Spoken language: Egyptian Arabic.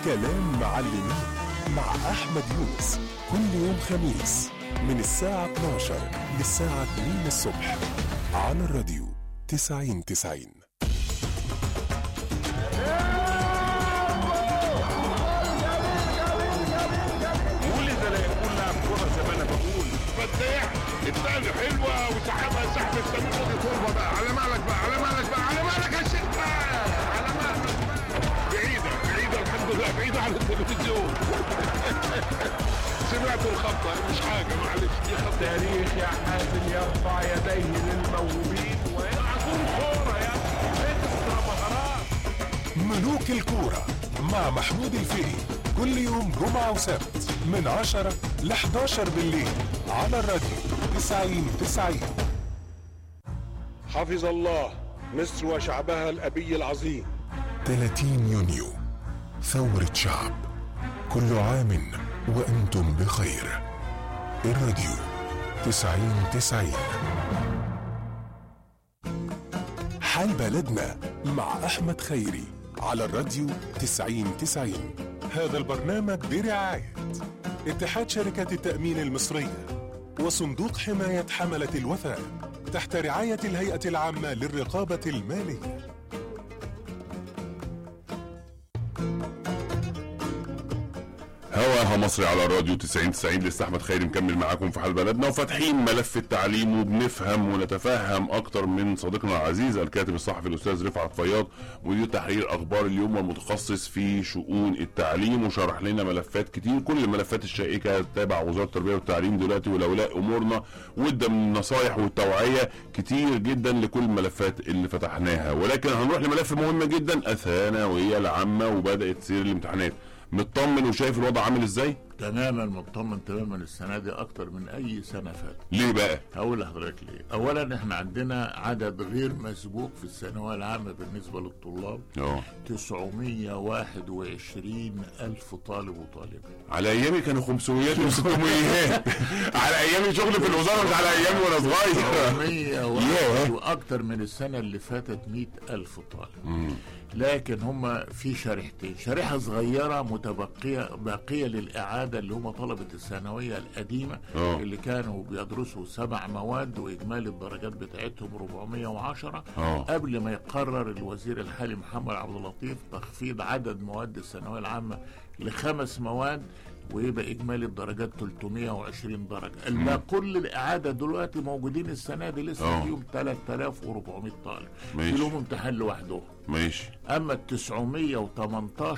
كلام معلمين مع أحمد يونس كل يوم خميس من الساعة 12 للساعة 2 الصبح على الراديو 90 90 قول زي لا يقول لاعب كوره زي ما انا بقول فتاح الثاني حلوه وسحبها سحب السمير ودي تربه بقى على مالك بقى على مالك بقى على مالك يا شيخ بقى على مالك بقى بعيده بعيده الحمد لله بعيده عن التلفزيون سمعت الخطه مش حاجه معلش دي خطه تاريخ يا حازم يرفع يديه للموهوبين ويلعبون كورة يا اكسترا مهارات ملوك الكورة مع محمود الفقي كل يوم جمعة وسبت من 10 ل 11 بالليل على الراديو 90 90 حفظ الله مصر وشعبها الابي العظيم 30 يونيو ثورة شعب كل عام وأنتم بخير الراديو 90 90 حال بلدنا مع أحمد خيري على الراديو 90 90 هذا البرنامج برعاية اتحاد شركات التأمين المصرية وصندوق حماية حملة الوثائق تحت رعاية الهيئة العامة للرقابة المالية هواها مصري على الراديو 90 90 لسه احمد خيري مكمل معاكم في حال بلدنا وفاتحين ملف التعليم وبنفهم ونتفهم اكتر من صديقنا العزيز الكاتب الصحفي الاستاذ رفعت فياض مدير تحرير اخبار اليوم والمتخصص في شؤون التعليم وشرح لنا ملفات كتير كل الملفات الشائكه تابع وزاره التربيه والتعليم دلوقتي ولاولاء امورنا وادى من النصايح والتوعيه كتير جدا لكل الملفات اللي فتحناها ولكن هنروح لملف مهم جدا الثانويه العامه وبدات تسير الامتحانات مطمن وشايف الوضع عامل ازاي تماما مطمن تماما السنه دي اكتر من اي سنه فاتت ليه بقى هقول لحضرتك ليه اولا احنا عندنا عدد غير مسبوق في الثانويه العامه بالنسبه للطلاب اه 921 الف طالب وطالبه على ايامي كانوا 500 و600 على ايامي شغل في الوزاره مش على ايامي وانا صغير 901 واكتر من السنه اللي فاتت 100 الف طالب لكن هم في شريحتين شريحه صغيره متبقيه باقيه للاعاده اللي هم طلبه الثانويه القديمه آه. اللي كانوا بيدرسوا سبع مواد واجمالي الدرجات بتاعتهم 410 آه. قبل ما يقرر الوزير الحالي محمد عبد اللطيف تخفيض عدد مواد الثانويه العامه لخمس مواد ويبقى اجمالي الدرجات 320 درجه الباقي كل الاعاده دلوقتي موجودين السنه دي لسه آه. فيهم 3400 طالب ماشي. في لهم امتحان لوحدهم ماشي اما ال 918